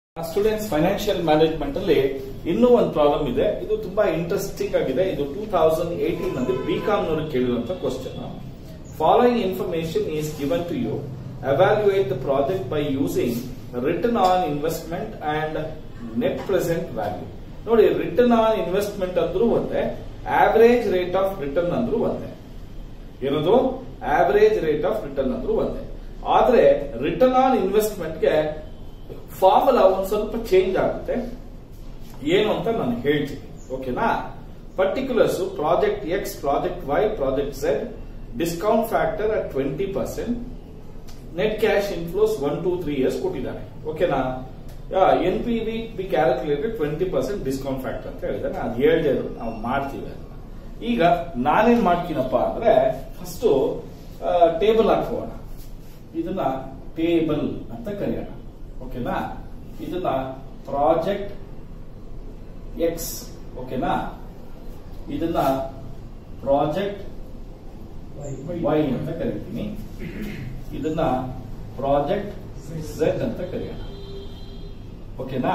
Students financial management ಅಲ್ಲಿ ಇನ್ನೂ ಒಂದು ಪ್ರಾಬ್ಲಮ್ ಇದೆ ಇದು ತುಂಬಾ ಇಂಟ್ರೆಸ್ಟಿಂಗ್ ಆಗಿದೆ ಇದು ಟೂ ತೌಸಂಡ್ ಏಟೀನ್ ನಲ್ಲಿ ಬಿಕಾಮ್ ನವರು ಕೇಳಿರುವಂತ question following information is given to you evaluate the project by using return on investment and net present value ನೋಡಿ ರಿಟರ್ನ್ ಆನ್ ಇನ್ವೆಸ್ಟ್ಮೆಂಟ್ ಅಂದ್ರೂ ಒಂದೇ ಆವರೇಜ್ ರೇಟ್ ಆಫ್ ರಿಟರ್ನ್ ಅಂದ್ರೂ ಒಂದೇ ಏನದು ಆವರೇಜ್ ರೇಟ್ ಆಫ್ ರಿಟರ್ನ್ ಅಂದ್ರೂ ಒಂದೇ ಆದ್ರೆ ರಿಟರ್ನ್ ಆನ್ ಇನ್ವೆಸ್ಟ್ಮೆಂಟ್ಗೆ ಫಾರ್ಮುಲಾ ಒಂದ್ ಸ್ವಲ್ಪ ಚೇಂಜ್ ಆಗುತ್ತೆ ಏನು ಅಂತ ನಾನು ಹೇಳ್ತೀನಿ ಓಕೆನಾ particulars project X project Y project Z discount factor at twenty percent net cash inflows one two three years ಕೊಟ್ಟಿದ್ದಾರೆ ಓಕೆನಾ N P V B calculated twenty percent discount factor ಅಂತ ಹೇಳಿದಾನೆ ಅದು ಹೇಳ್ದೆ ಇದ್ರು ನಾವು ಮಾಡ್ತೀವಿ ಅದನ್ನ ಈಗ ನಾನೇನ್ ಮಾಡ್ತೀನಪ್ಪ ಅಂದ್ರೆ ಫಸ್ಟ್ ಟೇಬಲ್ ಹಾಕೋಣ ಇದನ್ನ ಟೇಬಲ್ ಅಂತ ಕರೆಯೋಣ ಓಕೆನಾ ಇದನ್ನ ಪ್ರಾಜೆಕ್ಟ್ ಎಕ್ಸ್ ಓಕೆನಾ ಇದನ್ನ ಪ್ರಾಜೆಕ್ಟ್ ವೈ ಅಂತ ಕರಿತೀನಿ ಇದನ್ನ ಪ್ರಾಜೆಕ್ಟ್ ಝೆಡ್ ಅಂತ ಕರೆಯೋಣ ಓಕೆನಾ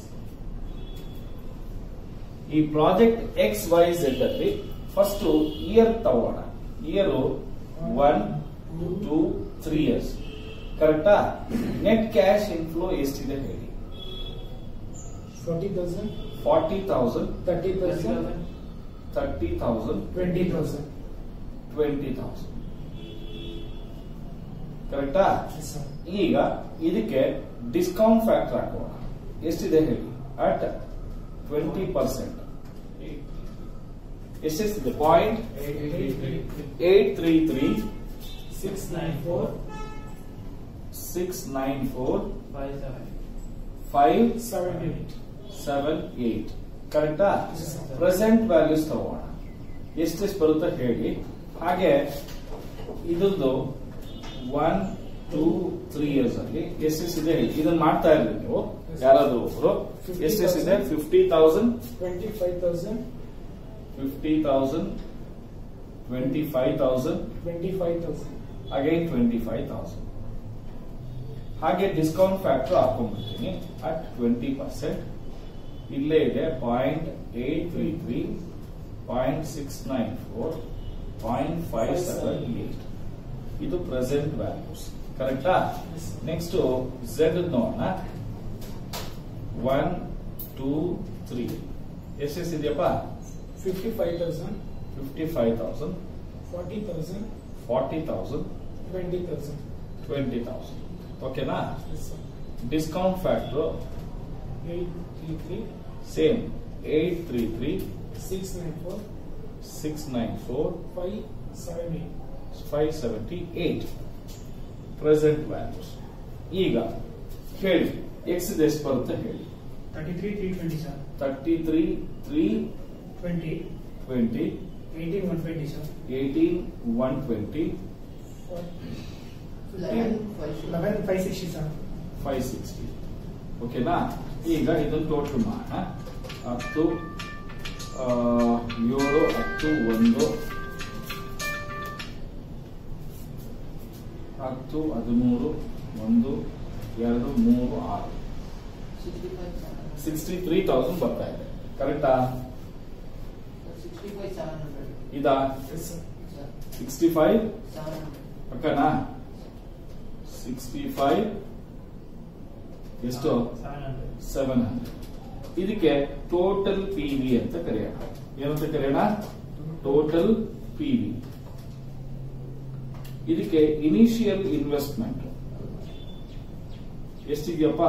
ಈ ಪ್ರಾಜೆಕ್ಟ್ ಎಕ್ಸ್ ವೈ ಝೆಡ್ ಅಲ್ಲಿ ಫಸ್ಟ್ ಇಯರ್ ತಗೋಣ year one two three years ಕರೆಕ್ಟಾ ನೆಟ್ ಕ್ಯಾಶ್ ಇನ್ಫ್ಲೋ ಎಷ್ಟಿದೆ ಹೇಳಿ forty thousand, forty thousand thirty percent, thirty thousand twenty thousand. Twenty thousand ಕರೆಕ್ಟಾ Yes, sir. ಈಗ ಇದಕ್ಕೆ ಡಿಸ್ಕೌಂಟ್ ಫ್ಯಾಕ್ಟರ್ ಹಾಕೋಣ ಎಷ್ಟಿದೆ ಹೇಳಿ ಅಟ್ ಟ್ವೆಂಟಿ ಪರ್ಸೆಂಟ್ ಎಷ್ಟೆಷ್ಟಿದೆ point eight three three Six nine four, six nine four five seven, five seven eight. Seven eight ಕರೆಕ್ಟಾ Yes, sir. Present values ತಗೋಣ ಎಷ್ಟೆಷ್ಟು ಬರುತ್ತೆ ಹೇಳಿ ಹಾಗೆ ಇದೊಂದು ಒನ್ ಟೂ ತ್ರೀ ಇಯರ್ಸ್ ಅಲ್ಲಿ ಎಷ್ಟೆಷ್ಟಿದೆ ಹೇಳಿ ಇದನ್ನ ಮಾಡ್ತಾ ಇರ್ಲಿ ನೀವು ಯಾರಾದ್ರೂ ಒಬ್ರು ಎಷ್ಟೆಷ್ಟಿದೆ fifty thousand Twenty-five thousand, fifty thousand twenty five thousand twenty-five thousand. Again twenty five thousand ಹಾಗೆ ಡಿಸ್ಕೌಂಟ್ ಫ್ಯಾಕ್ಟರ್ ಹಾಕೊಂಡ್ಬಿಡ್ತೀನಿ ಅಟ್ ಟ್ವೆಂಟಿ ಪರ್ಸೆಂಟ್ ಇಲ್ಲೇ ಇದೆ point eight three three point six nine four point five seven eight ಇದು present values ಕರೆಕ್ಟಾ Yes, sir. Next Z ನೋಡೋಣ one two three ಎಷ್ಟೆಷ್ಟಿದೆಯಪ್ಪ Fifty-five thousand, fifty five thousand forty thousand, forty thousand twenty thousand. Twenty thousand ಓಕೆನಾ Yes, sir. Discount factor Eight three three, same eight three three six nine four, six nine four five seven eight. Five seventy eight present values ಈಗ ಹೇಳಿ X ಎಷ್ಟು ಬರುತ್ತೆ ಹೇಳಿ Thirty-three three twenty sir. Thirty three three Twenty, twenty eighteen one twenty sir. Eighteen one twenty Eleven, eleven five sixty sir. Five sixty ಓಕೆನಾ ಈಗ ಇದನ್ನು total ಮಾಡೋಣ ಹತ್ತು ಆ, ಏಳು ಹತ್ತು ಒಂದು ಹತ್ತು ಹದಿಮೂರು ಒಂದು ಎರಡು ಮೂರು ಆರು ಸಿಕ್ಸ್ಟಿ ತ್ರೀ ತೌಸಂಡ್ ಬರ್ತಾ ಇದೆ ಕರೆಕ್ಟಾ ಇದಾ Yes sir. ಸಿಕ್ಸ್ಟಿ ಫೈವ್ ಪಕ್ಕನಾ ಸಿಕ್ಸ್ಟಿ ಫೈವ್ ಎಷ್ಟು Seven hundred. ಸೆವೆನ್ ಹಂಡ್ರೆಡ್ ಇದಕ್ಕೆ ಟೋಟಲ್ ಪಿ ವಿ ಅಂತ ಕರೆಯೋಣ ಏನಂತ ಕರೆಯೋಣ ಟೋಟಲ್ ಪಿ ವಿ ಇದಕ್ಕೆ ಇನಿಷಿಯಲ್ ಇನ್ವೆಸ್ಟ್ಮೆಂಟ್ ಎಷ್ಟಿದೆಯಪ್ಪ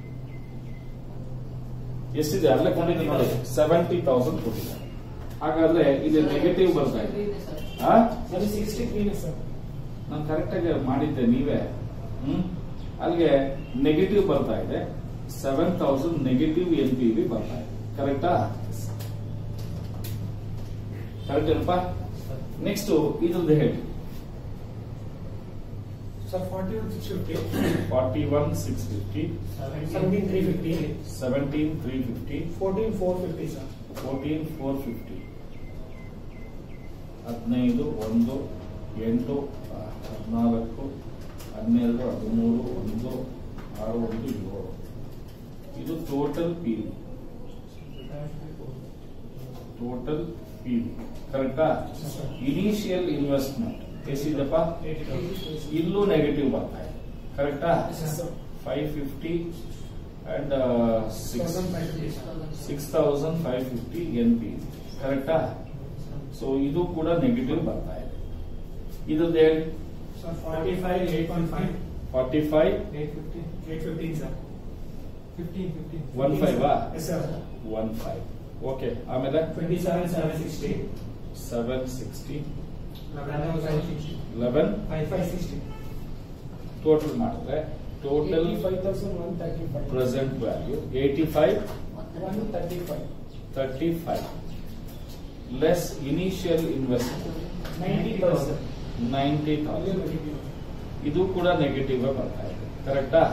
ಎಷ್ಟಿದೆ ಅಲ್ಲೇ ಕೊಟ್ಟಿದ್ದೀನಿ ನೋಡಿ ಸೆವೆಂಟಿ ತೌಸಂಡ್ ಕೊಟ್ಟಿದ್ದಾರೆ ಹಾಗಾದ್ರೆ ಇದು ನೆಗೆಟಿವ್ ಬರ್ತಾ ಇದೆ ಆ? That is sixty-three sir. ನಾನು ಕರೆಕ್ಟ್ ಆಗಿ ಮಾಡಿದ್ದೆ ನೀವೇ ಹ್ಮ್ ಅಲ್ಲಿಗೆ ನೆಗೆಟಿವ್ ಬರ್ತಾ ಇದೆ seven thousand negative N P V ಬರ್ತಾ ಇದೆ ಕರೆಕ್ಟಾ ಕರೆಕ್ಟ್ ಏನಪ್ಪ ನೆಕ್ಸ್ಟ್ ಇದ್ರದ್ದು ಹೇಳಿ Sir, forty-one six fifty, forty one six fifty seventeen three fifty, seventeen three fifty fourteen four fifty sir. Fourteen four fifty ಹದಿನೈದು ಒಂದು ಎಂಟು ಆ, ಹದಿನಾಲ್ಕು ಹನ್ನೆರಡು ಹದಿಮೂರು ಒಂದು ಆರು ಒಂದು ಏಳು ಇದು ಟೋಟಲ್ ಪಿ ಟೋಟಲ್ ಪಿ ಕರೆಕ್ಟಾ ಇನಿಷಿಯಲ್ ಇನ್ವೆಸ್ಟ್ಮೆಂಟ್ ಎಷ್ಟಿದೆಪ್ಪ ಇಲ್ಲೂ ನೆಗೆಟಿವ್ ಬರ್ತಾ ಇದೆ ಕರೆಕ್ಟಾ five fifty and six six thousand five fifty N P ಕರೆಕ್ಟಾ ಸೊ ಇದು ಕೂಡ ನೆಗೆಟಿವ್ ಬರ್ತಾ ಇದೆ ಇದ್ರದ್ದು ಹೇಳಿ Sir, forty-five, eight point five. Forty five Eight fifteen. Eight fifteen, sir. Fifteen, fifteen. One five, ah? Yes, sir. One five okay ಆಮೇಲೆ Twenty-seven, seven sixty. Seven sixty Eleven thousand sixty. Eleven Five, five sixty. Total ಮಾಡಿದ್ರೆ total Eighty-five thousand one thirty-five. Present value eighty five One thirty-five. Thirty five less initial investment Ninety thousand. Ninety thousand ಇದು ಕೂಡ negative ಬರ್ತಾ ಇದೆ ಕರೆಕ್ಟಾ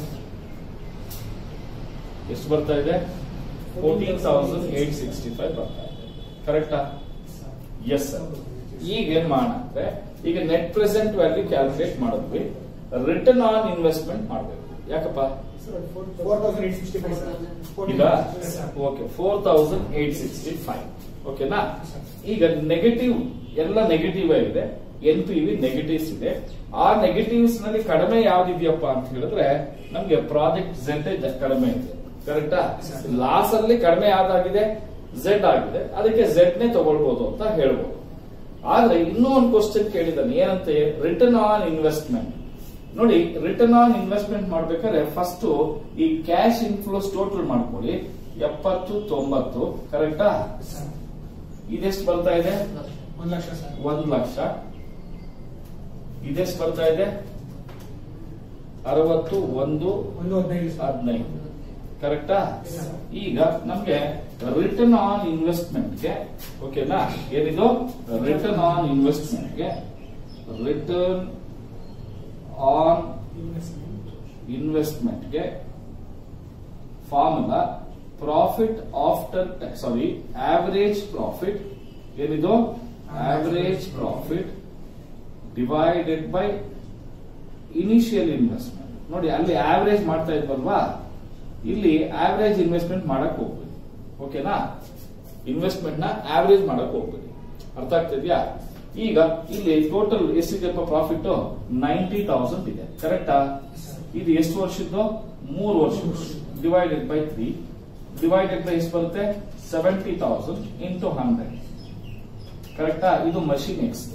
ಎಷ್ಟು ಬರ್ತಾ ಇದೆ fourteen thousand eight sixty five ಬರ್ತಾ ಇದೆ ಕರೆಕ್ಟಾ ಎಸ್ ಸರ್ ಈಗ ಏನ್ ಮಾಡೋಣ ಅಂದ್ರೆ ಈಗ ನೆಟ್ ಪ್ರೆಸೆಂಟ್ ವ್ಯಾಲ್ಯೂ ಕ್ಯಾಲ್ಕುಲೇಟ್ ಮಾಡಿದ್ವಿ ರಿಟರ್ನ್ ಆನ್ ಇನ್ವೆಸ್ಟ್ಮೆಂಟ್ ಮಾಡಬೇಕು ಯಾಕಪ್ಪ Four thousand eight sixty-five, sir. ಈಗ Yes, sir. Okay four thousand eight sixty five ಓಕೆನಾ ಈಗ ನೆಗೆಟಿವ್ ಎಲ್ಲ ನೆಗೆಟಿವ್ ಆಗಿದೆ ಎನ್ ಪಿ ವಿ ನೆಗೆಟಿವ್ಸ್ ಇದೆ ಆ ನೆಗೆಟಿವ್ಸ್ ನಲ್ಲಿ ಕಡಿಮೆ ಯಾವ್ದಿದೆಯಪ್ಪ ಅಂತ ಹೇಳಿದ್ರೆ ನಮ್ಗೆ ಪ್ರಾಜೆಕ್ಟ್ ಝೆಡ್ ಕಡಿಮೆ ಇದೆ ಕರೆಕ್ಟಾ ಲಾಸ್ ಅಲ್ಲಿ ಕಡಿಮೆ ಯಾವ್ದಾಗಿದೆ ಝೆಡ್ ಆಗಿದೆ ಅದಕ್ಕೆ ಝೆಡ್ ನೇ ತಗೊಳ್ಬಹುದು ಅಂತ ಹೇಳ್ಬೋದು ಆದ್ರೆ ಇನ್ನೂ ಒಂದು ಕ್ವಶನ್ ಕೇಳಿದಾನೆ ಏನಂತೆ ರಿಟರ್ನ್ ಆನ್ ಇನ್ವೆಸ್ಟ್ಮೆಂಟ್ ನೋಡಿ ರಿಟರ್ನ್ ಆನ್ ಇನ್ವೆಸ್ಟ್ಮೆಂಟ್ ಮಾಡ್ಬೇಕಾದ್ರೆ ಫಸ್ಟ್ ಈ ಕ್ಯಾಶ್ ಇನ್ಫ್ಲೋಸ್ ಟೋಟಲ್ ಮಾಡ್ಕೊಳ್ಳಿ ಎಪ್ಪತ್ತು ತೊಂಬತ್ತು ಕರೆಕ್ಟಾ Sir. ಇದೆಷ್ಟು ಬರ್ತಾ ಇದೆ One lakh, sir. ಒಂದು ಲಕ್ಷ ಇದೆಷ್ಟು ಬರ್ತಾ ಇದೆ ಅರವತ್ತು ಒಂದು ಒಂದು ಹದಿನೈದು sir. ಹದಿನೈದು ಕರೆಕ್ಟಾ Yes, sir. ಈಗ ನಮ್ಗೆ ರಿಟರ್ನ್ ಆನ್ ಇನ್ವೆಸ್ಟ್ಮೆಂಟ್ಗೆ ಓಕೆನಾ ಏನಿದು ರಿಟರ್ನ್ ಆನ್ ಇನ್ವೆಸ್ಟ್ಮೆಂಟ್ಗೆ ರಿಟರ್ನ್ ಆನ್ Investment. ಇನ್ವೆಸ್ಟ್ಮೆಂಟ್ಗೆ formula profit after sorry average profit ಏನಿದು average profit divided by initial investment ನೋಡಿ ಅಲ್ಲಿ ಆವರೇಜ್ ಮಾಡ್ತಾ ಇದ್ವಲ್ವಾ ಇಲ್ಲಿ ಆವರೇಜ್ ಇನ್ವೆಸ್ಟ್ಮೆಂಟ್ ಮಾಡಕ್ ಹೋಗ್ಬೇಡಿ ಓಕೆನಾ ಇನ್ವೆಸ್ಟ್ಮೆಂಟ್ ನ ಆವರೇಜ್ ಮಾಡಕ್ ಹೋಗ್ಬೇಡಿ ಅರ್ಥ ಆಗ್ತಿದ್ಯಾ ಈಗ ಇಲ್ಲಿ ಟೋಟಲ್ ಎಷ್ಟಿದೆಪ್ಪ ಪ್ರಾಫಿಟ್ ನೈಂಟಿ ತೌಸಂಡ್ ಇದೆ ಕರೆಕ್ಟಾ ಇದು ಎಷ್ಟು ವರ್ಷದ್ದು ಮೂರು ವರ್ಷ divided by three divided by ಎಷ್ಟು ಬರುತ್ತೆ ಸೆವೆಂಟಿ ತೌಸಂಡ್ ಇಂಟು ಹಂಡ್ರೆಡ್ ಕರೆಕ್ಟಾ ಇದು ಮಷಿನ್ ಎಕ್ಸ್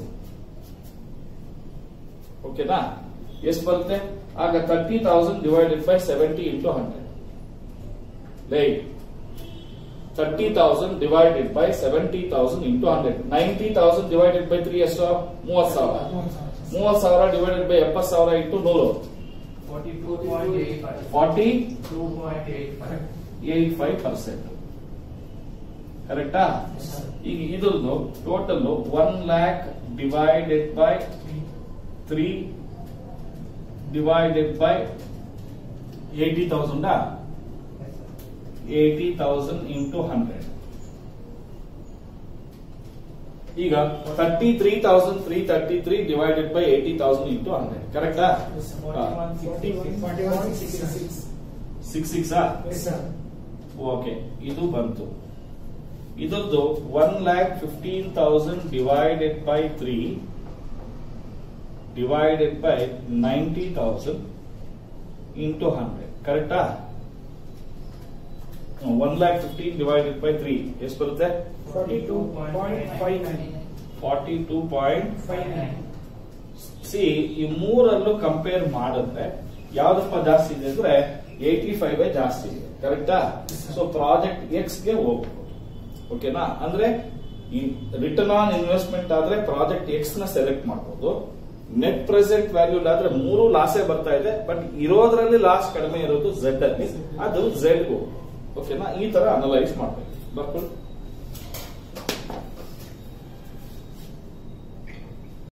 ಓಕೆನಾ ಎಷ್ಟು ಬರುತ್ತೆ ಆಗ thirty thousand divided by seventy into hundred ಲೈ thirty thousand divided by seventy thousand into hundred ninety thousand divided by three ಎಷ್ಟು ಮೂವತ್ ಸಾವಿರ One sir. ಮೂವತ್ ಸಾವಿರ ಡಿವೈಡೆಡ್ ಬೈ ಎಪ್ಪತ್ ಸಾವಿರ ಇಂಟು ನೂರು Forty-two point eight five. Forty Two point eight five. Eight five percent ಕರೆಕ್ಟಾ Yes, sir. ಈಗ ಇದ್ರದ್ದು total one lakh divided by Three. Three divided by eighty ತೌಸಂಡಾ Yes, sir. Eighty thousand into hundred ಈಗ thirty three thousand three thirty three divided by eighty thousand into hundred ಕರೆಕ್ಟಾ Yes, sir. Forty-one sixty six. Forty-one sixty six. Six six Yes, sir. Okay ಇದು ಬಂತು ಇದರದ್ದು one lakh fifteen thousand divided by three divided by ninety thousand into hundred ಕರೆಕ್ಟಾ one lakh fifteen divided by three ಎಷ್ಟು ಬರುತ್ತೆ Forty-two point five nine. Forty two point Five nine. See ಈ ಮೂರಲ್ಲೂ compare ಮಾಡಿದ್ರೆ ಯಾವ್ದಪ್ಪ ಜಾಸ್ತಿ ಇದೆ ಅಂದ್ರೆ ಏಯ್ಟಿ ಫೈವ್ ಜಾಸ್ತಿ ಇದೆ ಕರೆಕ್ಟಾ ಸೊ ಪ್ರಾಜೆಕ್ಟ್ ಎಕ್ಸ್ ಗೆ ಹೋಗ್ಬೋದು ಓಕೆನಾ ಅಂದ್ರೆ ಈ ರಿಟರ್ನ್ ಆನ್ ಇನ್ವೆಸ್ಟ್ಮೆಂಟ್ ಆದ್ರೆ ಪ್ರಾಜೆಕ್ಟ್ ಎಕ್ಸ್ ನ ಸೆಲೆಕ್ಟ್ ಮಾಡಬಹುದು ನೆಟ್ ಪ್ರೆಸೆಂಟ್ ವ್ಯಾಲ್ಯೂ ಆದ್ರೆ ಮೂರು ಲಾಸೇ ಬರ್ತಾ ಇದೆ ಬಟ್ ಇರೋದ್ರಲ್ಲಿ ಲಾಸ್ ಕಡಿಮೆ ಇರೋದು ಝೆಡ್ ಅಲ್ಲಿ ಅದು ಝೆಡ್ ಓಕೆನಾ ಈ ತರ ಅನಲೈಸ್ ಮಾಡ್ಬೇಕು ಬರ್ಕೊಂಡು